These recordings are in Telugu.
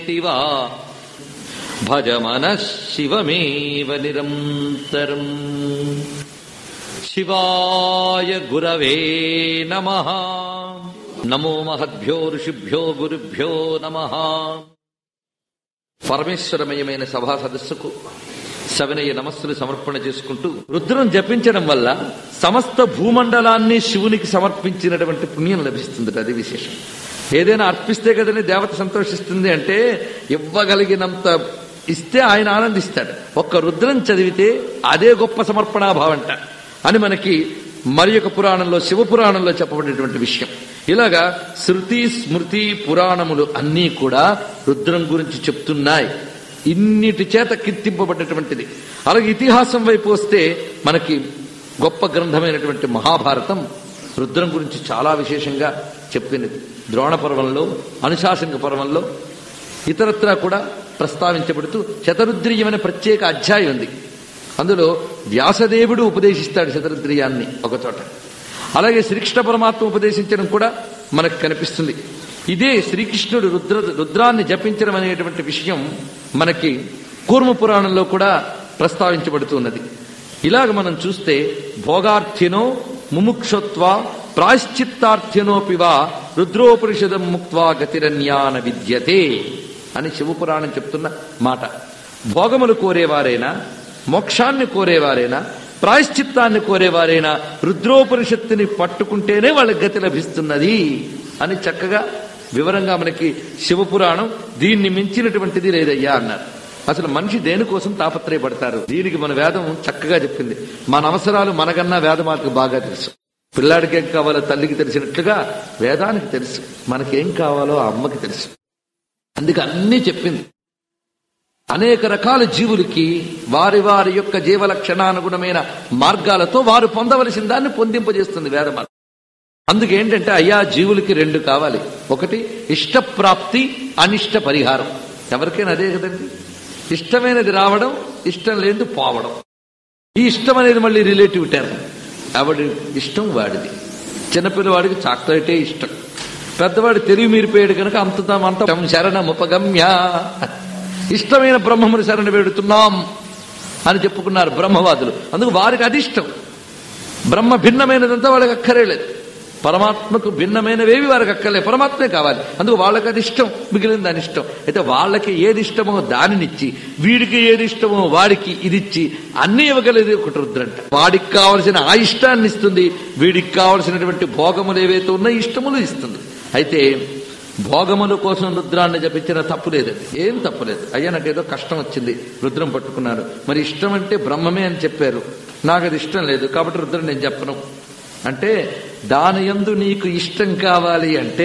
శివా భజ మనః శివమేవ నిరంతరం శివాయ గురవే నమ నమో మహద్భ్యో ఋషిభ్యో గురుభ్యో నమ పరమేశ్వరమయమైన సభా సదస్సుకు సవినయ నమస్సులు సమర్పణ చేసుకుంటూ రుద్రం జపించడం వల్ల సమస్త భూమండలాన్ని శివునికి సమర్పించినటువంటి పుణ్యం లభిస్తుంది అది విశేషం ఏదైనా అర్పిస్తే కదని దేవత సంతోషిస్తుంది అంటే ఇవ్వగలిగినంత ఇస్తే ఆయన ఆనందిస్తాడు ఒక్క రుద్రం చదివితే అదే గొప్ప సమర్పణాభావంట అని మనకి మరి ఒక పురాణంలో శివ పురాణంలో చెప్పబడినటువంటి విషయం ఇలాగా శృతి స్మృతి పురాణములు అన్నీ కూడా రుద్రం గురించి చెప్తున్నాయి ఇన్నిటి చేత కీర్తింపబడినటువంటిది అలాగే ఇతిహాసం వైపు వస్తే మనకి గొప్ప గ్రంథమైనటువంటి మహాభారతం రుద్రం గురించి చాలా విశేషంగా చెప్పినది ద్రోణ పర్వంలో అనుశాసనిక పర్వంలో ఇతరత్రా కూడా ప్రస్తావించబడుతూ శతరుద్రీయం అనే ప్రత్యేక అధ్యాయం ఉంది అందులో వ్యాసదేవుడు ఉపదేశిస్తాడు శతరుద్రీయాన్ని ఒకచోట అలాగే శ్రీకృష్ణ పరమాత్మ ఉపదేశించడం కూడా మనకు కనిపిస్తుంది ఇదే శ్రీకృష్ణుడు రుద్ర రుద్రాన్ని జపించడం అనేటువంటి విషయం మనకి కూర్మ పురాణంలో కూడా ప్రస్తావించబడుతున్నది ఇలాగ మనం చూస్తే భోగార్థినో ముముక్షత్వ ప్రాశ్చిత్తార్థ్యనోపివా రుద్రోపనిషదం ముక్వా గతిరన్యాన విద్యతే అని శివపురాణం చెప్తున్న మాట భోగములు కోరేవారైనా మోక్షాన్ని కోరేవారైనా ప్రాయశ్చిత్తాన్ని కోరేవారైనా రుద్రోపనిషత్తుని పట్టుకుంటేనే వాళ్ళకి గతి లభిస్తున్నది అని చక్కగా వివరంగా మనకి శివపురాణం దీన్ని మించినటువంటిది లేదయ్యా అన్నారు అసలు మనిషి దేనికోసం తాపత్రయపడతారు దీనికి మన వేదం చక్కగా చెప్పింది మన అవసరాలు మనకన్నా వేదమాతకు బాగా తెలుసు పిల్లాడికి ఏం కావాలో తల్లికి తెలిసినట్లుగా వేదానికి తెలుసు మనకేం కావాలో ఆ అమ్మకి తెలుసు అందుకే అన్నీ చెప్పింది అనేక రకాల జీవులకి వారి వారి యొక్క జీవ లక్షణానుగుణమైన మార్గాలతో వారు పొందవలసిన దాన్ని పొందింపజేస్తుంది వేదమాత అందుకేంటంటే అయ్యా జీవులకి రెండు కావాలి ఒకటి ఇష్టప్రాప్తి అనిష్ట పరిహారం ఎవరికైనా అదే కదండి ఇష్టమైనది రావడం ఇష్టం లేనిది పోవడం ఈ ఇష్టం అనేది మళ్ళీ రిలేటివ్ టర్మ్ ఎవడి ఇష్టం వాడిది చిన్నపిల్లవాడికి చాక్లెటే ఇష్టం పెద్దవాడు తెలివి మీరిపోయాడు కనుక అంత శరణముపగమ్య ఇష్టమైన బ్రహ్మముని శరణ వేడుతున్నాం అని చెప్పుకున్నారు బ్రహ్మవాదులు అందుకు వారికి అది ఇష్టం బ్రహ్మ భిన్నమైనదంతా వాళ్ళకి అక్కరేలేదు పరమాత్మకు భిన్నమైనవేవి వారికి అక్కర్లే పరమాత్మే కావాలి అందుకు వాళ్ళకి అది ఇష్టం మిగిలిన దాని ఇష్టం అయితే వాళ్ళకి ఏది ఇష్టమో దానినిచ్చి వీడికి ఏది ఇష్టమో వాడికి ఇది ఇచ్చి అన్ని ఇవ్వగలేదు ఒకటి రుద్రంట వాడికి కావలసిన ఆ ఇష్టాన్ని ఇస్తుంది వీడికి కావలసినటువంటి భోగములు ఏవైతే ఉన్నాయో ఇష్టములు ఇస్తుంది అయితే భోగముల కోసం రుద్రాన్ని జపించిన తప్పు లేదండి ఏం తప్పులేదు అయ్యా నాకు ఏదో కష్టం వచ్చింది రుద్రం పట్టుకున్నారు మరి ఇష్టం అంటే బ్రహ్మమే అని చెప్పారు నాకు అది ఇష్టం లేదు కాబట్టి రుద్రం నేను చెప్పను అంటే దాని ఎందు నీకు ఇష్టం కావాలి అంటే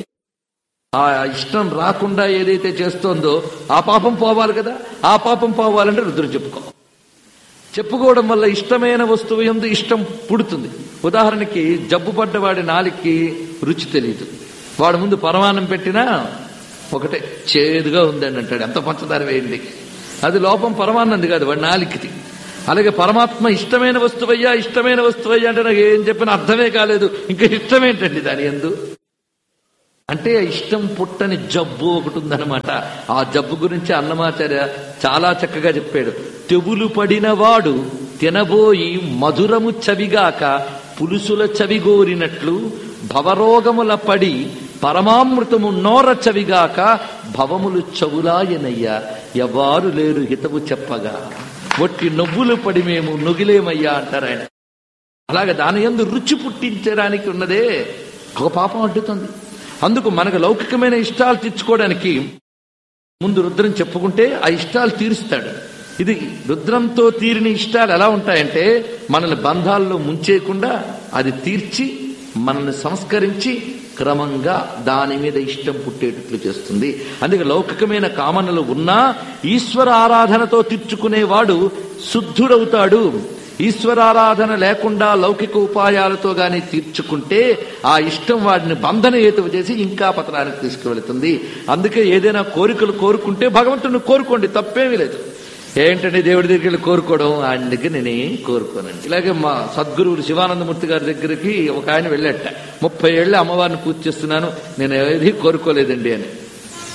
ఆ ఇష్టం రాకుండా ఏదైతే చేస్తోందో ఆ పాపం పోవాలి కదా ఆ పాపం పోవాలంటే రుద్రం చెప్పుకో చెప్పుకోవడం వల్ల ఇష్టమైన వస్తువు ఎందు ఇష్టం పుడుతుంది ఉదాహరణకి జబ్బు పడ్డవాడి నాలికి రుచి తెలియదు వాడు ముందు పరమాన్నం పెట్టినా ఒకటే చేదుగా ఉందండి అంటాడు ఎంత పంచదార వేయండి అది లోపం పరమాన్నంది కాదు వాడి నాలికిది అలాగే పరమాత్మ ఇష్టమైన వస్తువయ్యా ఇష్టమైన వస్తువయ్యా అంటే నాకు ఏం చెప్పిన అర్థమే కాలేదు ఇంకా ఇష్టమేంటండి దాని ఎందు అంటే ఇష్టం పుట్టని జబ్బు ఒకటి ఉందన్నమాట ఆ జబ్బు గురించి అన్నమాచార్య చాలా చక్కగా చెప్పాడు తెగులు పడినవాడు తినబోయి మధురము చవిగాక పులుసుల చవిగోరినట్లు భవరోగముల పడి పరమామృతము నోర చవిగాక భవములు చవులాయనయ్యా ఎవ్వారు లేరు హితవు చెప్పగా ఒట్టి నవ్వులు పడి మేము నుగిలేమయ్యా అంటారు ఆయన అలాగే దాని ఎందు రుచి పుట్టించడానికి ఉన్నదే ఒక పాపం అడ్డుతుంది అందుకు మనకు లౌకికమైన ఇష్టాలు తెచ్చుకోవడానికి ముందు రుద్రం చెప్పుకుంటే ఆ ఇష్టాలు తీరుస్తాడు ఇది రుద్రంతో తీరిన ఇష్టాలు ఎలా ఉంటాయంటే మనల్ని బంధాల్లో ముంచేయకుండా అది తీర్చి మనల్ని సంస్కరించి క్రమంగా దాని మీద ఇష్టం పుట్టేటట్లు చేస్తుంది అందుకే లౌకికమైన కామనలు ఉన్నా ఈశ్వర ఆరాధనతో తీర్చుకునేవాడు శుద్ధుడవుతాడు ఈశ్వరారాధన లేకుండా లౌకిక ఉపాయాలతో గాని తీర్చుకుంటే ఆ ఇష్టం వాడిని బంధన హేతువు చేసి ఇంకా పతనానికి తీసుకువెళుతుంది అందుకే ఏదైనా కోరికలు కోరుకుంటే భగవంతుని కోరుకోండి తప్పేమీ లేదు ఏంటంటే దేవుడి దగ్గరికి వెళ్ళి కోరుకోవడం ఆయన దగ్గర నేనేం కోరుకోనండి ఇలాగే మా సద్గురువులు శివానందమూర్తి గారి దగ్గరికి ఒక ఆయన వెళ్ళట ముప్పై ఏళ్ళు అమ్మవారిని పూజ చేస్తున్నాను నేను ఏది కోరుకోలేదండి అని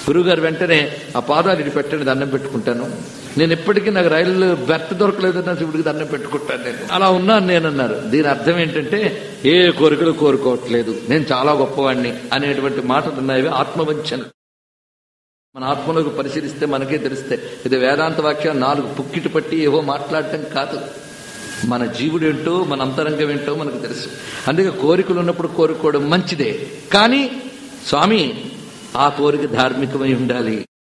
గురువుగారు వెంటనే ఆ పాదాలు ఇటు పెట్టండి దండం పెట్టుకుంటాను నేను ఎప్పటికీ నాకు రైలు బెర్త్ దొరకలేదన్న శివుడికి దండం పెట్టుకుంటాను నేను అలా ఉన్నాను నేను అన్నారు దీని అర్థం ఏంటంటే ఏ కోరికలు కోరుకోవట్లేదు నేను చాలా గొప్పవాడిని అనేటువంటి మాటలు ఉన్నాయి ఆత్మవంచన మన ఆత్మలోకి పరిశీలిస్తే మనకే తెలిస్తే ఇది వేదాంత వాక్యం నాలుగు పుక్కిటి పట్టి ఏవో మాట్లాడటం కాదు మన జీవుడేంటో మన అంతరంగం ఏంటో మనకు తెలుసు అందుకే కోరికలు ఉన్నప్పుడు కోరుకోవడం మంచిదే కానీ స్వామి ఆ కోరిక ధార్మికమై ఉండాలి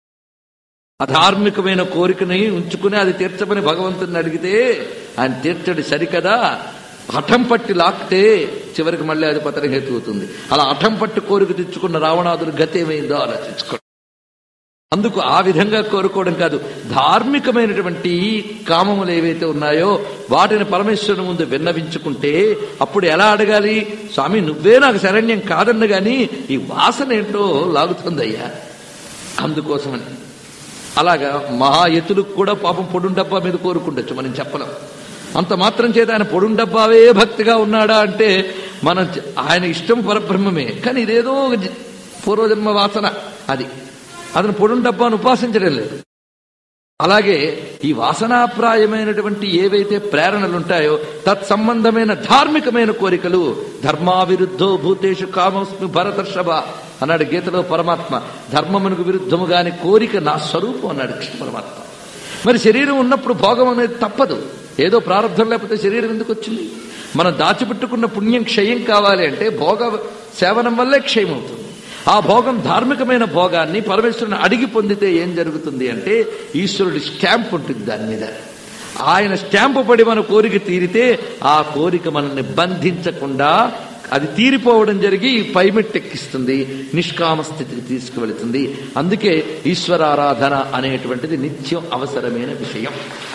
అధార్మికమైన కోరికని ఉంచుకుని అది తీర్చమని భగవంతుని అడిగితే ఆయన తీర్చడు సరికదా హఠం పట్టి లాక్తే చివరికి మళ్ళీ అది పతన హేతు అవుతుంది అలా హఠం పట్టి కోరిక తెచ్చుకున్న రావణాదుడు గతి ఏమైందో ఆలోచించుకో అందుకు ఆ విధంగా కోరుకోవడం కాదు ధార్మికమైనటువంటి కామములు ఏవైతే ఉన్నాయో వాటిని పరమేశ్వరుని ముందు విన్నవించుకుంటే అప్పుడు ఎలా అడగాలి స్వామి నువ్వే నాకు శరణ్యం కాదన్న గాని ఈ వాసన ఏంటో లాగుతుందయ్యా అందుకోసమని అలాగా మహాయతులకు కూడా పాపం పొడుం డబ్బా మీద కోరుకుండొచ్చు మనం చెప్పలేం అంత మాత్రం చేత ఆయన పొడుం డబ్బావే భక్తిగా ఉన్నాడా అంటే మనం చ- ఆయన ఇష్టం పరబ్రహ్మమే కానీ ఇదేదో ఒక జ- పూర్వజన్మ వాసన అది అతను పొడుం డబ్బాను ఉపాసించడం లేదు అలాగే ఈ వాసనాప్రాయమైనటువంటి ఏవైతే ప్రేరణలు ఉంటాయో తత్సంబంధమైన ధార్మికమైన కోరికలు ధర్మావిరుద్ధో భూతేషు కామస్మి భరతర్షభ అన్నాడు గీతలో పరమాత్మ ధర్మమునకు విరుద్ధము గాని కోరిక నా స్వరూపం అన్నాడు కృష్ణ పరమాత్మ మరి శరీరం ఉన్నప్పుడు భోగం అనేది తప్పదు ఏదో ప్రారంభం లేకపోతే శరీరం ఎందుకు వచ్చింది మనం దాచిపెట్టుకున్న పుణ్యం క్షయం కావాలి అంటే భోగ సేవనం వల్లే క్షయం అవుతుంది ఆ భోగం ధార్మికమైన భోగాన్ని పరమేశ్వరుని అడిగి పొందితే ఏం జరుగుతుంది అంటే ఈశ్వరుడి స్టాంప్ ఉంటుంది దాని మీద ఆయన స్టాంపు పడి మన కోరిక తీరితే ఆ కోరిక మనల్ని బంధించకుండా అది తీరిపోవడం జరిగి పైమెట్టెక్కిస్తుంది నిష్కామ స్థితికి తీసుకువెళుతుంది అందుకే ఈశ్వరారాధన అనేటువంటిది నిత్యం అవసరమైన విషయం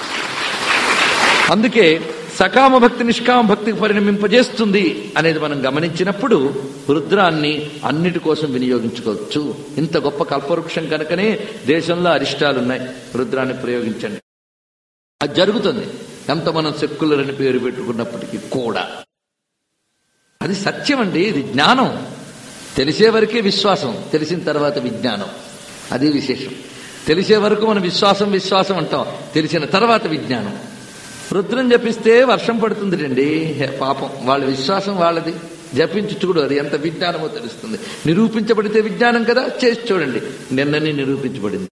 అందుకే సకామ భక్తి నిష్కామ భక్తికి పరిణమింపజేస్తుంది అనేది మనం గమనించినప్పుడు రుద్రాన్ని అన్నిటి కోసం వినియోగించుకోవచ్చు ఇంత గొప్ప కల్పవృక్షం కనుకనే దేశంలో అరిష్టాలున్నాయి రుద్రాన్ని ప్రయోగించండి అది జరుగుతుంది ఎంత మనం సెక్యులర్ అని పేరు పెట్టుకున్నప్పటికీ కూడా అది సత్యం అండి ఇది జ్ఞానం తెలిసే వరకే విశ్వాసం తెలిసిన తర్వాత విజ్ఞానం అది విశేషం తెలిసే వరకు మనం విశ్వాసం విశ్వాసం అంటాం తెలిసిన తర్వాత విజ్ఞానం రుద్రం జపిస్తే వర్షం పడుతుంది రండి పాపం వాళ్ళ విశ్వాసం వాళ్ళది జపించుడు అది ఎంత విజ్ఞానమో తెలుస్తుంది నిరూపించబడితే విజ్ఞానం కదా చేసి చూడండి నిన్ననే నిరూపించబడింది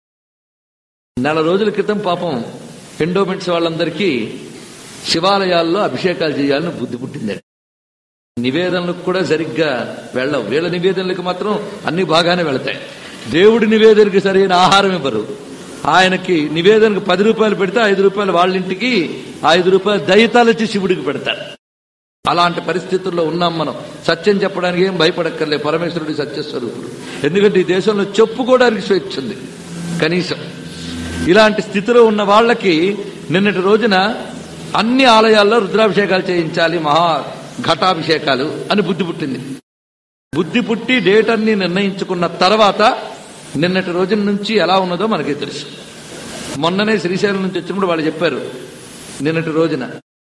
నెల రోజుల క్రితం పాపం ఎండోమెంట్స్ వాళ్ళందరికీ శివాలయాల్లో అభిషేకాలు చేయాలని బుద్ధి పుట్టిందండి నివేదనలకు కూడా సరిగ్గా వెళ్ళవు వీళ్ళ నివేదనలకు మాత్రం అన్ని బాగానే వెళతాయి దేవుడి నివేదనకి సరైన ఆహారం ఇవ్వరు ఆయనకి నివేదనకు పది రూపాయలు పెడితే ఐదు రూపాయలు వాళ్ళ ఇంటికి ఐదు రూపాయలు దయితాలొచ్చి శివుడికి పెడతారు అలాంటి పరిస్థితుల్లో ఉన్నాం మనం సత్యం చెప్పడానికి ఏం భయపడక్కర్లే పరమేశ్వరుడి సత్యస్వరూపుడు ఎందుకంటే ఈ దేశంలో చెప్పుకోవడానికి స్వేచ్ఛ ఉంది కనీసం ఇలాంటి స్థితిలో ఉన్న వాళ్ళకి నిన్నటి రోజున అన్ని ఆలయాల్లో రుద్రాభిషేకాలు చేయించాలి మహా ఘటాభిషేకాలు అని బుద్ధి పుట్టింది బుద్ధి పుట్టి డేట్ అన్ని నిర్ణయించుకున్న తర్వాత నిన్నటి రోజున నుంచి ఎలా ఉన్నదో మనకి తెలుసు మొన్ననే శ్రీశైలం నుంచి వచ్చినప్పుడు వాళ్ళు చెప్పారు నిన్నటి రోజున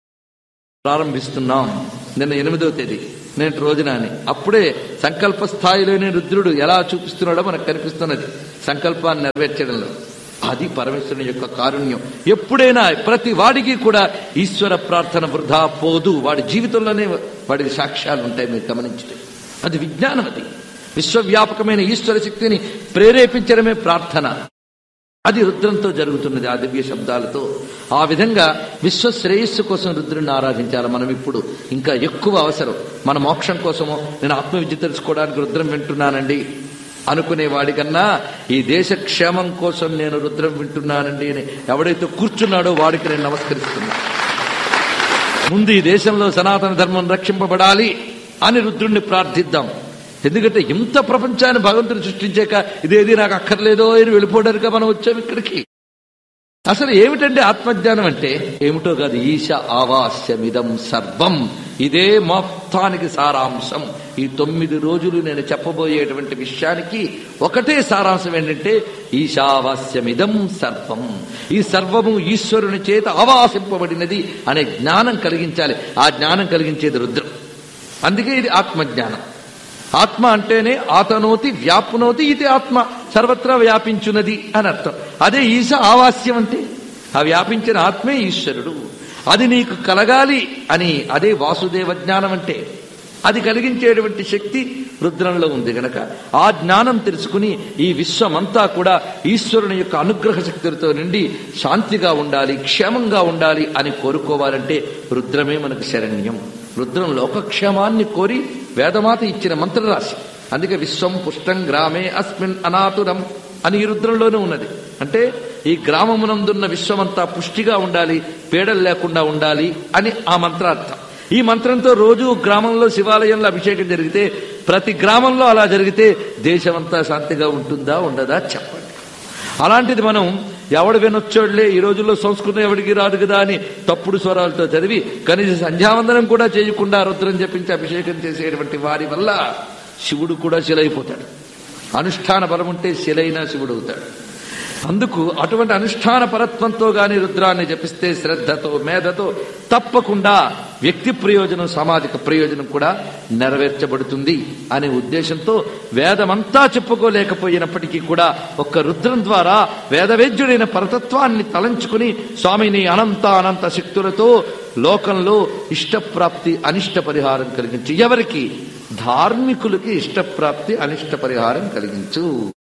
ప్రారంభిస్తున్నాం నిన్న ఎనిమిదవ తేదీ నిన్నటి రోజున అని అప్పుడే సంకల్ప స్థాయిలోనే రుద్రుడు ఎలా చూపిస్తున్నాడో మనకు కనిపిస్తున్నది సంకల్పాన్ని నెరవేర్చడంలో అది పరమేశ్వరుని యొక్క కారుణ్యం ఎప్పుడైనా ప్రతి వాడికి కూడా ఈశ్వర ప్రార్థన వృధా పోదు వాడి జీవితంలోనే వాడికి సాక్ష్యాలు ఉంటాయి మీరు గమనించండి అది విజ్ఞానం అది విశ్వవ్యాపకమైన ఈశ్వర శక్తిని ప్రేరేపించడమే ప్రార్థన అది రుద్రంతో జరుగుతున్నది ఆ దివ్య శబ్దాలతో ఆ విధంగా విశ్వ శ్రేయస్సు కోసం రుద్రుని ఆరాధించాలి మనం ఇప్పుడు ఇంకా ఎక్కువ అవసరం మన మోక్షం కోసమో నేను ఆత్మవిద్య తెలుసుకోవడానికి రుద్రం వింటున్నానండి అనుకునే వాడికన్నా ఈ దేశ క్షేమం కోసం నేను రుద్రం వింటున్నానండి అని ఎవడైతే కూర్చున్నాడో వాడికి నేను నమస్కరిస్తున్నా ముందు ఈ దేశంలో సనాతన ధర్మం రక్షింపబడాలి అని రుద్రుణ్ణి ప్రార్థిద్దాం ఎందుకంటే ఇంత ప్రపంచాన్ని భగవంతుడు సృష్టించాక ఇదేది నాకు అక్కర్లేదో అని వెళ్ళిపోవడానికి మనం వచ్చాం ఇక్కడికి అసలు ఏమిటండి ఆత్మజ్ఞానం అంటే ఏమిటో కాదు ఈశ ఆవాస్యమిదం సర్వం ఇదే మొత్తానికి సారాంశం ఈ తొమ్మిది రోజులు నేను చెప్పబోయేటువంటి విషయానికి ఒకటే సారాంశం ఏంటంటే ఈశావాస్యమిదం సర్వం ఈ సర్వము ఈశ్వరుని చేత ఆవాసింపబడినది అనే జ్ఞానం కలిగించాలి ఆ జ్ఞానం కలిగించేది రుద్రం అందుకే ఇది ఆత్మజ్ఞానం ఆత్మ అంటేనే ఆతనోతి వ్యాప్నోతి ఇది ఆత్మ సర్వత్రా వ్యాపించున్నది అని అర్థం అదే ఈశ ఆవాస్యం అంటే ఆ వ్యాపించిన ఆత్మే ఈశ్వరుడు అది నీకు కలగాలి అని అదే వాసుదేవ జ్ఞానం అంటే అది కలిగించేటువంటి శక్తి రుద్రంలో ఉంది గనక ఆ జ్ఞానం తెలుసుకుని ఈ విశ్వమంతా కూడా ఈశ్వరుని యొక్క అనుగ్రహ శక్తులతో నిండి శాంతిగా ఉండాలి క్షేమంగా ఉండాలి అని కోరుకోవాలంటే రుద్రమే మనకు శరణ్యం రుద్రం లోకక్షేమాన్ని కోరి వేదమాత ఇచ్చిన మంత్రరాశి అందుకే విశ్వం పుష్టం గ్రామే అస్మిన్ అనాతురం అని ఈ రుద్రంలోనే ఉన్నది అంటే ఈ గ్రామమునందున్న విశ్వమంతా పుష్టిగా ఉండాలి పీడలు లేకుండా ఉండాలి అని ఆ మంత్రార్థం ఈ మంత్రంతో రోజు గ్రామంలో శివాలయంలో అభిషేకం జరిగితే ప్రతి గ్రామంలో అలా జరిగితే దేశమంతా శాంతిగా ఉంటుందా ఉండదా చెప్పండి అలాంటిది మనం ఎవడు వినొచ్చోడ్లే ఈ రోజుల్లో సంస్కృతం ఎవడికి రాదు కదా అని తప్పుడు స్వరాలతో చదివి కనీస సంధ్యావందనం కూడా చేయకుండా రుద్రం చెప్పించి అభిషేకం చేసేటువంటి వారి వల్ల శివుడు కూడా శిలైపోతాడు అనుష్ఠాన బలం ఉంటే శిలైనా శివుడు అవుతాడు అందుకు అటువంటి అనుష్ఠాన పరత్వంతో గాని రుద్రాన్ని జపిస్తే శ్రద్ధతో మేధతో తప్పకుండా వ్యక్తి ప్రయోజనం సామాజిక ప్రయోజనం కూడా నెరవేర్చబడుతుంది అనే ఉద్దేశంతో వేదమంతా చెప్పుకోలేకపోయినప్పటికీ కూడా ఒక్క రుద్రం ద్వారా వేదవేద్యుడైన పరతత్వాన్ని తలంచుకుని స్వామిని అనంత అనంత శక్తులతో లోకంలో ఇష్టప్రాప్తి అనిష్ట పరిహారం కలిగించు ఎవరికి ధార్మికులకి ఇష్టప్రాప్తి అనిష్ట పరిహారం కలిగించు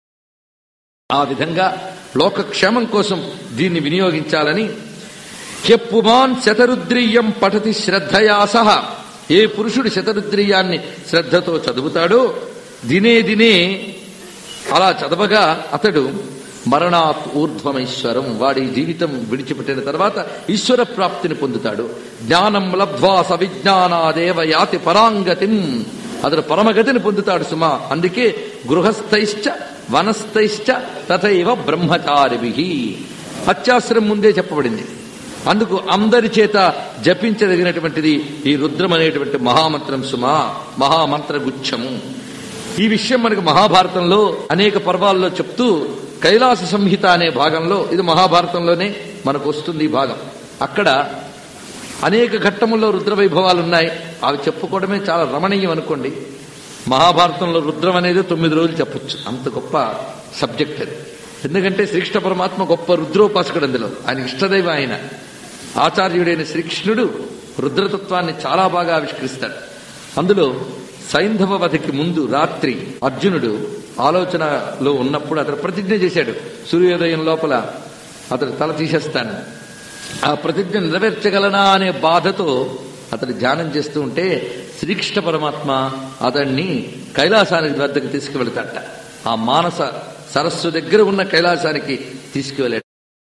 ఆ విధంగా లోకక్షేమం కోసం దీన్ని వినియోగించాలని కెప్పుమాన్ శతరుద్రీయం పఠతి శ్రద్ధయా సహ ఏ పురుషుడు శతరుద్రీయాన్ని శ్రద్ధతో చదువుతాడో దినే దినే అలా చదవగా అతడు మరణాత్ ఊర్ధ్వమైశ్వరం వాడి జీవితం విడిచిపెట్టిన తర్వాత ఈశ్వర ప్రాప్తిని పొందుతాడు జ్ఞానం లబ్ధ్వా సవిజ్ఞానాదేవ యాతి పరాంగతిం అతడు పరమగతిని పొందుతాడు సుమా అందుకే గృహస్థైశ్చ వనస్థైశ్చ తథైవ బ్రహ్మచారిభి అత్యాశ్రమం ముందే చెప్పబడింది అందుకు అందరి చేత జపించదగినటువంటిది ఈ రుద్రం అనేటువంటి మహామంత్రం సుమా మహామంత్ర గుచ్ఛము ఈ విషయం మనకు మహాభారతంలో అనేక పర్వాల్లో చెప్తూ కైలాస సంహిత అనే భాగంలో ఇది మహాభారతంలోనే మనకు వస్తుంది ఈ భాగం అక్కడ అనేక ఘట్టముల్లో రుద్ర వైభవాలు ఉన్నాయి అవి చెప్పుకోవడమే చాలా రమణీయం అనుకోండి మహాభారతంలో రుద్రం అనేది తొమ్మిది రోజులు చెప్పొచ్చు అంత గొప్ప సబ్జెక్ట్ అది ఎందుకంటే శ్రీకృష్ణ పరమాత్మ గొప్ప రుద్రోపాసకుడు అందులో ఆయన ఇష్టదైవ ఆయన ఆచార్యుడైన శ్రీకృష్ణుడు రుద్రతత్వాన్ని చాలా బాగా ఆవిష్కరిస్తాడు అందులో సైంధవ వధకి ముందు రాత్రి అర్జునుడు ఆలోచనలో ఉన్నప్పుడు అతడు ప్రతిజ్ఞ చేశాడు సూర్యోదయం లోపల అతడు తల తీసేస్తాను ఆ ప్రతిజ్ఞ నెరవేర్చగలనా అనే బాధతో అతడు ధ్యానం చేస్తూ ఉంటే శ్రీకృష్ణ పరమాత్మ అతన్ని కైలాసానికి వద్దకు తీసుకువెళతాడట ఆ మానస సరస్సు దగ్గర ఉన్న కైలాసానికి తీసుకువెళ్ళాడు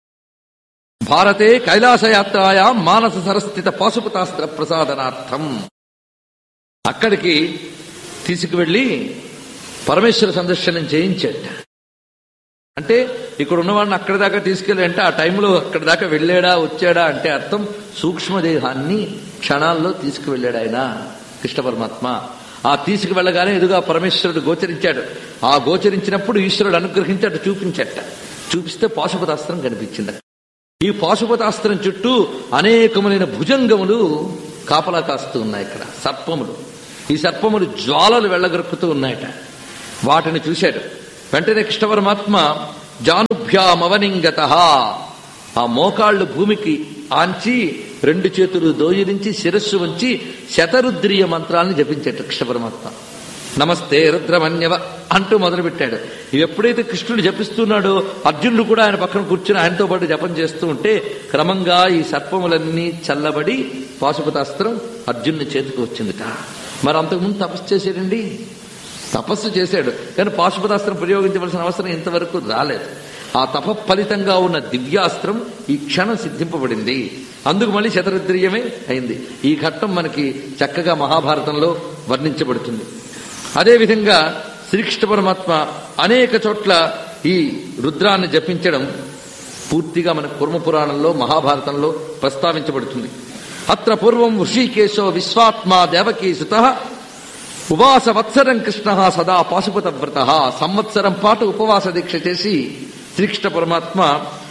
భారతే కైలాసయాత్రాయా మానస సరస్థిత పాశుపతాస్త్ర ప్రసాదనార్థం అక్కడికి తీసుకువెళ్ళి పరమేశ్వర సందర్శనం చేయించాట అంటే ఇక్కడ ఉన్నవాడిని అక్కడి దాకా తీసుకెళ్ళి అంటే ఆ టైంలో అక్కడి దాకా వెళ్ళాడా వచ్చాడా అంటే అర్థం సూక్ష్మదేహాన్ని క్షణాల్లో తీసుకువెళ్ళాడు ఆయన కృష్ణ పరమాత్మ ఆ తీసుకువెళ్ళగానే ఎదుగా పరమేశ్వరుడు గోచరించాడు ఆ గోచరించినప్పుడు ఈశ్వరుడు అనుగ్రహించాడు చూపించట చూపిస్తే పాశుపతాస్త్రం కనిపించింది ఈ పాశుపతాస్త్రం చుట్టూ అనేకములైన భుజంగములు కాపలా కాస్తూ ఉన్నాయి ఇక్కడ సర్పములు ఈ సర్పములు జ్వాలలు వెళ్ళగరుకుతూ ఉన్నాయట వాటిని చూశాడు వెంటనే కృష్ణ పరమాత్మ జానుభ్యామవనింగత ఆ మోకాళ్ళు భూమికి ఆంచి రెండు చేతులు దోయిరించి శిరస్సు వంచి శతరుద్రీయ మంత్రాలను జపించాడు కృష్ణ పరమాత్మ నమస్తే రుద్రమన్యవ అంటూ మొదలుపెట్టాడు ఇవి ఎప్పుడైతే కృష్ణుడు జపిస్తున్నాడో అర్జునుడు కూడా ఆయన పక్కన కూర్చుని ఆయనతో పాటు జపం చేస్తూ ఉంటే క్రమంగా ఈ సర్పములన్నీ చల్లబడి పాశుపతాస్త్రం అర్జునుని చేతికి వచ్చిందిట మరి అంతకుముందు తపస్సు చేశాడండి తపస్సు చేశాడు కానీ పాశుపతాస్త్రం ప్రయోగించవలసిన అవసరం ఇంతవరకు రాలేదు ఆ తప ఫలితంగా ఉన్న దివ్యాస్త్రం ఈ క్షణం సిద్ధింపబడింది అందుకు మళ్ళీ శతరుద్రీయమే అయింది ఈ ఘట్టం మనకి చక్కగా మహాభారతంలో వర్ణించబడుతుంది అదేవిధంగా శ్రీకృష్ణ పరమాత్మ అనేక చోట్ల ఈ రుద్రాన్ని జపించడం పూర్తిగా మన కుర్మ పురాణంలో మహాభారతంలో ప్రస్తావించబడుతుంది అత్ర పూర్వం ఋషికేశో విశ్వాత్మా దేవకీ సుత ఉపవాస వత్సరం కృష్ణ సదా పాశుపత వ్రత సంవత్సరం పాటు ఉపవాస దీక్ష చేసి శ్రీకృష్ణ పరమాత్మ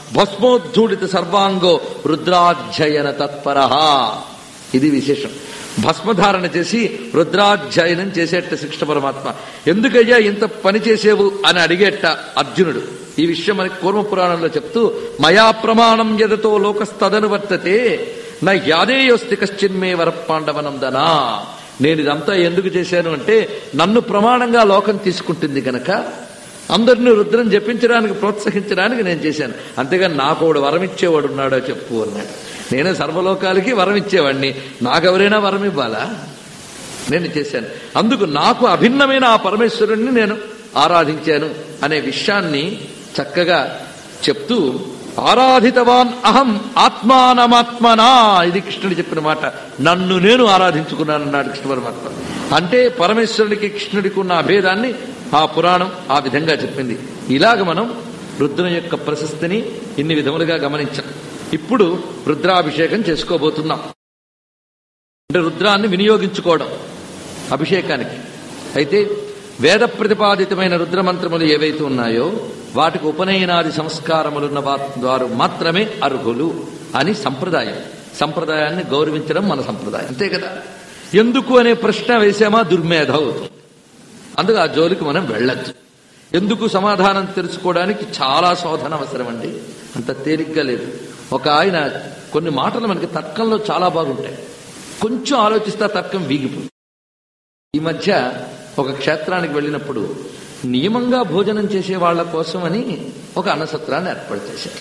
భస్మోద్ధూడిత సర్వాంగో రుద్రాధ్యయన తత్పర ఇది విశేషం భస్మధారణ చేసి రుద్రాధ్యయనం చేసేట శిక్ష పరమాత్మ ఎందుకయ్యా ఇంత పని చేసేవు అని అడిగేట అర్జునుడు ఈ విషయం మనకి కూర్మ పురాణంలో చెప్తూ మయా ప్రమాణం ఎదతో లోకస్తదను వర్తతే నా యాదేయోస్తి కశ్చిన్మే వరపాండవనందనా నేను ఇదంతా ఎందుకు చేశాను అంటే నన్ను ప్రమాణంగా లోకం తీసుకుంటుంది గనక అందరిని రుద్రం జపించడానికి ప్రోత్సహించడానికి నేను చేశాను అంతేగాని నాకు ఒకడు వరం ఇచ్చేవాడు ఉన్నాడో చెప్పు అన్నాడు నేనే సర్వలోకాలకి వరం ఇచ్చేవాడిని నాకెవరైనా వరం ఇవ్వాలా నేను చేశాను అందుకు నాకు అభిన్నమైన ఆ పరమేశ్వరుణ్ణి నేను ఆరాధించాను అనే విషయాన్ని చక్కగా చెప్తూ ఆరాధితవాన్ అహం ఆత్మానమాత్మనా ఇది కృష్ణుడు చెప్పిన మాట నన్ను నేను ఆరాధించుకున్నాను అన్నాడు కృష్ణ పరమాత్మ అంటే పరమేశ్వరుడికి కృష్ణుడికి ఉన్న అభేదాన్ని ఆ పురాణం ఆ విధంగా చెప్పింది ఇలాగ మనం రుద్రం యొక్క ప్రశస్తిని ఇన్ని విధములుగా గమనించాం ఇప్పుడు రుద్రాభిషేకం చేసుకోబోతున్నాం అంటే రుద్రాన్ని వినియోగించుకోవడం అభిషేకానికి అయితే వేద ప్రతిపాదితమైన రుద్రమంత్రములు ఏవైతే ఉన్నాయో వాటికి ఉపనయనాది సంస్కారములున్న వారు మాత్రమే అర్హులు అని సంప్రదాయం సంప్రదాయాన్ని గౌరవించడం మన సంప్రదాయం అంతే కదా ఎందుకు అనే ప్రశ్న వేసామా దుర్మేధ అవుతుంది అందుకు ఆ జోలికి మనం వెళ్ళొద్దు ఎందుకు సమాధానం తెలుసుకోవడానికి చాలా శోధన అవసరం అండి అంత తేలిగ్గా లేదు ఒక ఆయన కొన్ని మాటలు మనకి తర్కంలో చాలా బాగుంటాయి కొంచెం ఆలోచిస్తే తర్కం వీగిపోయి ఈ మధ్య ఒక క్షేత్రానికి వెళ్ళినప్పుడు నియమంగా భోజనం చేసే వాళ్ళ కోసమని ఒక అన్నసత్రాన్ని ఏర్పాటు చేశారు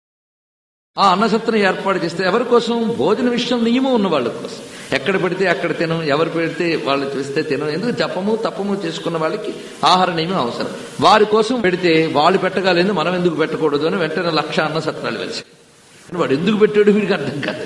ఆ అన్నసత్రం ఏర్పాటు చేస్తే ఎవరి కోసం భోజన విషయం నియమం ఉన్న వాళ్ళ కోసం ఎక్కడ పెడితే అక్కడ తినం ఎవరు పెడితే వాళ్ళు చూస్తే తినం ఎందుకు జపము తప్పము చేసుకున్న వాళ్ళకి ఆహార నియమం అవసరం వారి కోసం పెడితే వాళ్ళు పెట్టగలేదు మనం ఎందుకు పెట్టకూడదు అని వెంటనే లక్ష అన్న సత్రాలు వెలిసి వాడు ఎందుకు పెట్టాడు వీడికి అర్థం కాదు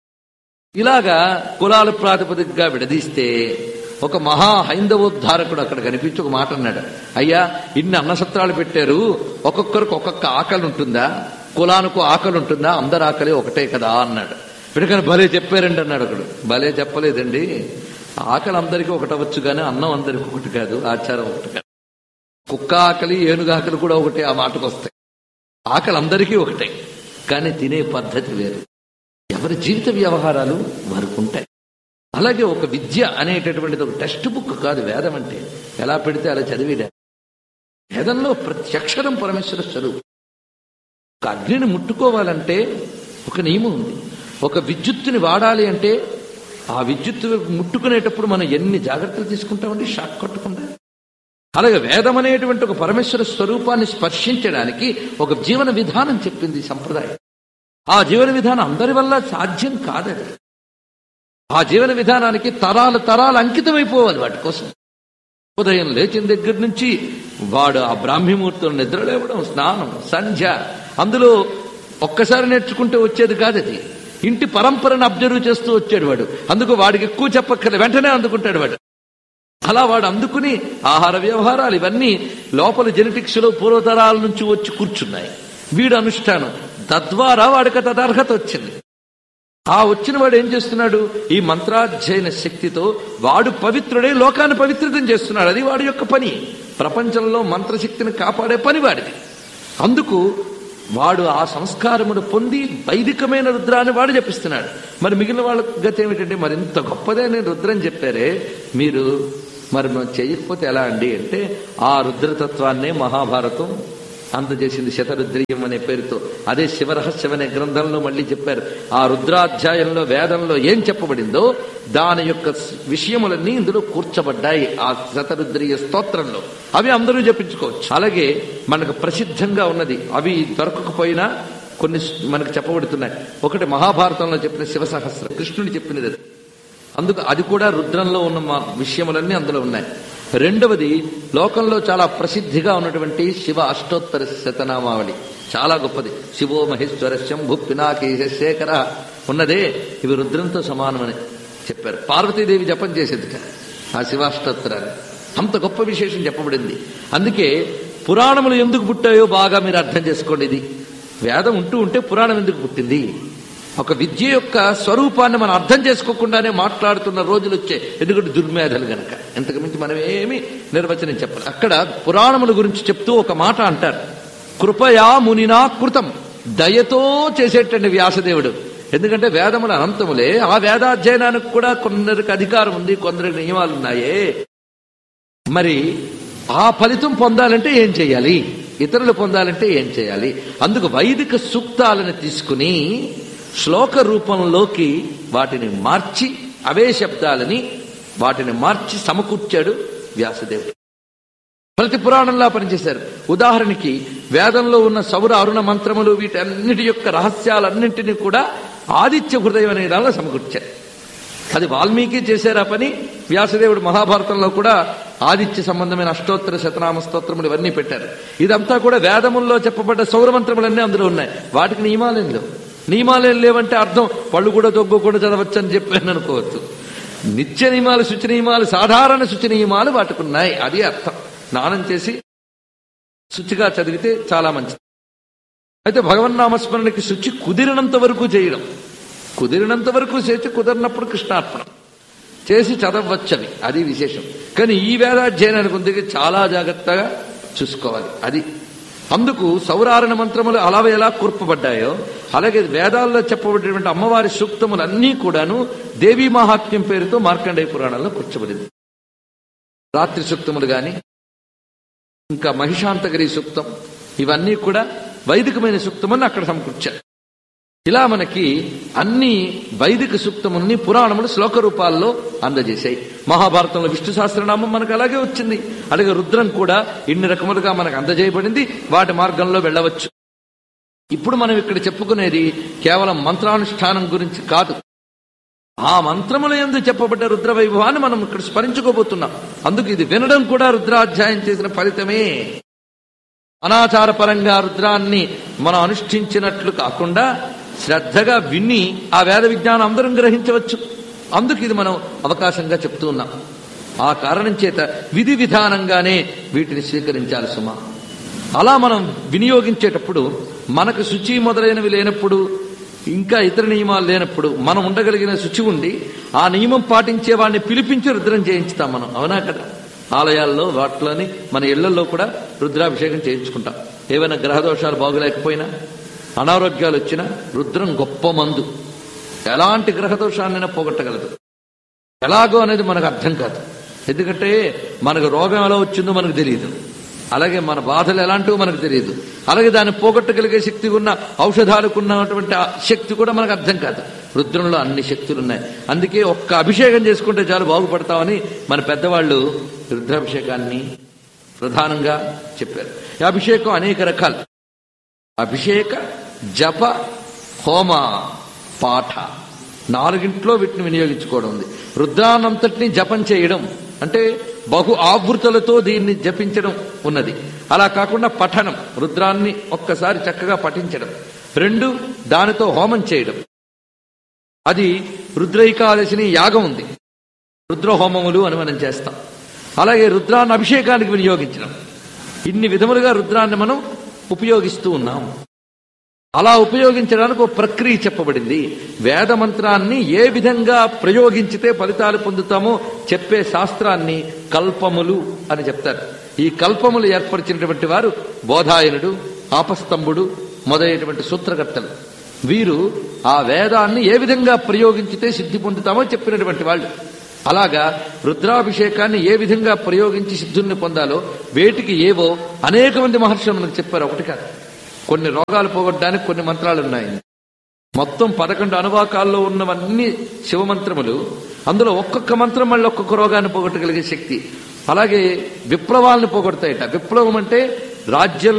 ఇలాగా కులాల ప్రాతిపదికగా విడదీస్తే ఒక మహా హైందవోద్ధారకుడు అక్కడ కనిపించి ఒక మాట అన్నాడు అయ్యా ఇన్ని అన్నసత్రాలు పెట్టారు ఒక్కొక్కరికి ఒక్కొక్క ఆకలి ఉంటుందా కులానికి ఆకలి ఉంటుందా అందరి ఆకలి ఒకటే కదా అన్నాడు వీడికని భలే చెప్పారండి అన్నాడు ఒకడు భలే చెప్పలేదండి ఆకలి అందరికీ ఒకటవచ్చు కానీ అన్నం అందరికి ఒకటి కాదు ఆచారం ఒకటి కాదు కుక్క ఆకలి ఏనుగు ఆకలి కూడా ఒకటే ఆ మాటకు వస్తాయి ఆకలి అందరికీ ఒకటే కానీ తినే పద్ధతి వేరు ఎవరి జీవిత వ్యవహారాలు వారికి ఉంటాయి అలాగే ఒక విద్య అనేటటువంటిది ఒక టెక్స్ట్ బుక్ కాదు వేదం అంటే ఎలా పెడితే అలా చదివిడా వేదంలో ప్రతి అక్షరం పరమేశ్వర స్వరూపం ఒక అగ్నిని ముట్టుకోవాలంటే ఒక నియమం ఉంది ఒక విద్యుత్తుని వాడాలి అంటే ఆ విద్యుత్తు ముట్టుకునేటప్పుడు మనం ఎన్ని జాగ్రత్తలు తీసుకుంటామండి షాక్ కొట్టకుండా అలాగే వేదం అనేటువంటి ఒక పరమేశ్వర స్వరూపాన్ని స్పర్శించడానికి ఒక జీవన విధానం చెప్పింది ఈ సంప్రదాయం ఆ జీవన విధానం అందరి వల్ల సాధ్యం కాదది ఆ జీవన విధానానికి తరాలు తరాలు అంకితమైపోవాలి వాటి కోసం ఉదయం లేచిన దగ్గర నుంచి వాడు ఆ బ్రాహ్మీముహూర్తం నిద్రలేవడం స్నానం సంధ్య అందులో ఒక్కసారి నేర్చుకుంటే వచ్చేది కాదు అది ఇంటి పరంపరను అబ్జర్వ్ చేస్తూ వచ్చాడు వాడు అందుకు వాడికి ఎక్కువ చెప్పక్కర్లే వెంటనే అందుకుంటాడు వాడు అలా వాడు అందుకుని ఆహార వ్యవహారాలు ఇవన్నీ లోపల జెనెటిక్స్ లో పూర్వతరాల నుంచి వచ్చి కూర్చున్నాయి వీడు అనుష్ఠానం తద్వారా వాడికి తదర్హత వచ్చింది ఆ వచ్చిన వాడు ఏం చేస్తున్నాడు ఈ మంత్రాధ్యయన శక్తితో వాడు పవిత్రుడై లోకాన్ని పవిత్రితం చేస్తున్నాడు అది వాడి యొక్క పని ప్రపంచంలో మంత్రశక్తిని కాపాడే పని వాడిది అందుకు వాడు ఆ సంస్కారమును పొంది వైదికమైన రుద్రాన్ని వాడు చెప్పిస్తున్నాడు మరి మిగిలిన వాళ్ళ గతి ఏమిటంటే మరి ఇంత గొప్పదే నేను రుద్రం చెప్పారే మీరు మరి మనం చేయకపోతే ఎలా అండి అంటే ఆ రుద్రతత్వాన్నే మహాభారతం అందజేసింది శతరుద్రీయం అనే పేరుతో అదే శివరహస్యం అనే గ్రంథంలో మళ్ళీ చెప్పారు ఆ రుద్రాధ్యాయంలో వేదంలో ఏం చెప్పబడిందో దాని యొక్క విషయములన్నీ ఇందులో కూర్చబడ్డాయి ఆ శతరుద్రీయ స్తోత్రంలో అవి అందరూ జపించుకోవచ్చు అలాగే మనకు ప్రసిద్ధంగా ఉన్నది అవి దొరకకపోయినా కొన్ని మనకు చెప్పబడుతున్నాయి ఒకటి మహాభారతంలో చెప్పిన శివ సహస్రం కృష్ణుడు చెప్పినది అది. అందుకు అది కూడా రుద్రంలో ఉన్న మా విషయములన్నీ అందులో ఉన్నాయి రెండవది లోకంలో చాలా ప్రసిద్ధిగా ఉన్నటువంటి శివ అష్టోత్తర శతనామావళి చాలా గొప్పది శివో మహేశ్వర శంభు పినాకేశ శేఖర ఉన్నదే ఇవి రుద్రంతో సమానమని చెప్పారు పార్వతీదేవి జపం చేసేది ఆ శివాష్టోత్తరాన్ని అంత గొప్ప విశేషం చెప్పబడింది అందుకే పురాణములు ఎందుకు పుట్టాయో బాగా మీరు అర్థం చేసుకోండి ఇది వేదం ఉంటూ ఉంటే పురాణం ఎందుకు పుట్టింది ఒక విద్య యొక్క స్వరూపాన్ని మనం అర్థం చేసుకోకుండానే మాట్లాడుతున్న రోజులు వచ్చాయి ఎందుకంటే దుర్మేధలు గనక ఇంతకు మించి మనం ఏమీ నిర్వచనం చెప్పాలి అక్కడ పురాణముల గురించి చెప్తూ ఒక మాట అంటారు కృపయా మునినా కృతం దయతో చేసేటండి వ్యాసదేవుడు ఎందుకంటే వేదములు అనంతములే ఆ వేదాధ్యయనానికి కూడా కొందరికి అధికారం ఉంది కొందరికి నియమాలు ఉన్నాయే మరి ఆ ఫలితం పొందాలంటే ఏం చేయాలి ఇతరులు పొందాలంటే ఏం చేయాలి అందుకు వైదిక సూక్తాలను తీసుకుని శ్లోక రూపంలోకి వాటిని మార్చి అవే శబ్దాలని వాటిని మార్చి సమకూర్చాడు వ్యాసదేవుడు ప్రతి పురాణంలా పనిచేశారు ఉదాహరణకి వేదంలో ఉన్న సౌర అరుణ మంత్రములు వీటన్నిటి యొక్క రహస్యాలన్నింటినీ కూడా ఆదిత్య హృదయం అనే దానిలో సమకూర్చారు అది వాల్మీకి చేశారు ఆ పని వ్యాసదేవుడు మహాభారతంలో కూడా ఆదిత్య సంబంధమైన అష్టోత్తర శతనామ స్తోత్రములు ఇవన్నీ పెట్టారు ఇదంతా కూడా వేదముల్లో చెప్పబడ్డ సౌరమంత్రములన్నీ అందులో ఉన్నాయి వాటికి నియమాలేం లేవు నియమాలేం లేవంటే అర్థం పళ్ళు కూడా దొగ్గకుండా చదవచ్చు అని చెప్పాను అనుకోవచ్చు నిత్య నియమాలు శుచి నియమాలు సాధారణ శుచి నియమాలు వాటికి ఉన్నాయి అది అర్థం స్నానం చేసి శుచిగా చదివితే చాలా మంచిది అయితే భగవన్నామస్మరణకి శుచి కుదిరినంత వరకు చేయడం కుదిరినంత వరకు చేసి కుదిరినప్పుడు కృష్ణార్పణం చేసి చదవచ్చవి అది విశేషం కానీ ఈ వేదాధ్యయనానికి ఉంది చాలా జాగ్రత్తగా చూసుకోవాలి అది అందుకు సౌరారణ మంత్రములు అలా ఎలా కూర్పబడ్డాయో అలాగే వేదాల్లో చెప్పబడినటువంటి అమ్మవారి సూక్తములన్నీ కూడాను దేవీ మహాత్మ్యం పేరుతో మార్కండేయ పురాణంలో కూర్చబడింది రాత్రి సూక్తములు గాని ఇంకా మహిషాంతగిరి సూక్తం ఇవన్నీ కూడా వైదికమైన సూక్తములను అక్కడ సమకూర్చారు ఇలా మనకి అన్ని వైదిక సూక్తముల్ని పురాణములు శ్లోక రూపాల్లో అందజేశాయి మహాభారతంలో విష్ణు సహస్రనామం మనకు అలాగే వచ్చింది అలాగే రుద్రం కూడా ఇన్ని రకములుగా మనకు అందజేయబడింది వాటి మార్గంలో వెళ్ళవచ్చు ఇప్పుడు మనం ఇక్కడ చెప్పుకునేది కేవలం మంత్రానుష్ఠానం గురించి కాదు ఆ మంత్రముల ఎందు చెప్పబడ్డ రుద్ర వైభవాన్ని మనం ఇక్కడ స్మరించుకోబోతున్నాం అందుకు ఇది వినడం కూడా రుద్రాధ్యాయం చేసిన ఫలితమే అనాచార పరంగా రుద్రాన్ని మనం అనుష్ఠించినట్లు కాకుండా శ్రద్ధగా విని ఆ వేద విజ్ఞానం అందరం గ్రహించవచ్చు అందుకు ఇది మనం అవకాశంగా చెప్తూ ఉన్నాం ఆ కారణం చేత విధి విధానంగానే వీటిని స్వీకరించాలి సుమా అలా మనం వినియోగించేటప్పుడు మనకు శుచి మొదలైనవి లేనప్పుడు ఇంకా ఇతర నియమాలు లేనప్పుడు మనం ఉండగలిగిన శుచి ఉండి ఆ నియమం పాటించే వాడిని పిలిపించి రుద్రం చేయించుతాం మనం అవునా కదా ఆలయాల్లో వాటిలోని మన ఇళ్లలో కూడా రుద్రాభిషేకం చేయించుకుంటాం ఏవైనా గ్రహదోషాలు బాగులేకపోయినా అనారోగ్యాలు వచ్చినా రుద్రం గొప్ప మందు ఎలాంటి గ్రహదోషాన్నైనా పోగొట్టగలదు ఎలాగో అనేది మనకు అర్థం కాదు ఎందుకంటే మనకు రోగం ఎలా వచ్చిందో మనకు తెలియదు అలాగే మన బాధలు ఎలాంటివో మనకు తెలియదు అలాగే దాన్ని పోగొట్టగలిగే శక్తి ఉన్న ఔషధాలకు ఉన్నటువంటి ఆ శక్తి కూడా మనకు అర్థం కాదు రుద్రంలో అన్ని శక్తులు ఉన్నాయి అందుకే ఒక్క అభిషేకం చేసుకుంటే చాలు బాగుపడతామని మన పెద్దవాళ్ళు రుద్రాభిషేకాన్ని ప్రధానంగా చెప్పారు ఈ అభిషేకం అనేక రకాలు అభిషేక జప హోమ పాఠ నాలుగింట్లో వీటిని వినియోగించుకోవడం ఉంది రుద్రానంతటిని జపం చేయడం అంటే బహు ఆవృతలతో దీన్ని జపించడం ఉన్నది అలా కాకుండా పఠనం రుద్రాన్ని ఒక్కసారి చక్కగా పఠించడం రెండు దానితో హోమం చేయడం అది రుద్రైకాదశిని యాగం ఉంది రుద్ర హోమములు అని మనం చేస్తాం అలాగే రుద్రాన్ని అభిషేకానికి వినియోగించడం ఇన్ని విధములుగా రుద్రాన్ని మనం ఉపయోగిస్తూ ఉన్నాం అలా ఉపయోగించడానికి ఒక ప్రక్రియ చెప్పబడింది వేద మంత్రాన్ని ఏ విధంగా ప్రయోగించితే ఫలితాలు పొందుతామో చెప్పే శాస్త్రాన్ని కల్పములు అని చెప్తారు ఈ కల్పములు ఏర్పరిచినటువంటి వారు బోధాయనుడు ఆపస్తంభుడు మొదలైనటువంటి సూత్రకర్తలు వీరు ఆ వేదాన్ని ఏ విధంగా ప్రయోగించితే సిద్ధి పొందుతామో చెప్పినటువంటి వాళ్ళు అలాగా రుద్రాభిషేకాన్ని ఏ విధంగా ప్రయోగించి సిద్ధుల్ని పొందాలో వేటికి ఏవో అనేక మంది మహర్షులు మనకు చెప్పారు ఒకటి కాదు కొన్ని రోగాలు పోగొట్టడానికి కొన్ని మంత్రాలు ఉన్నాయి మొత్తం పదకొండు అనువాకాల్లో ఉన్నవన్నీ శివమంత్రములు అందులో ఒక్కొక్క మంత్రం మళ్ళీ ఒక్కొక్క రోగాన్ని పోగొట్టగలిగే శక్తి అలాగే విప్లవాలను పోగొడతాయట విప్లవం అంటే రాజ్యం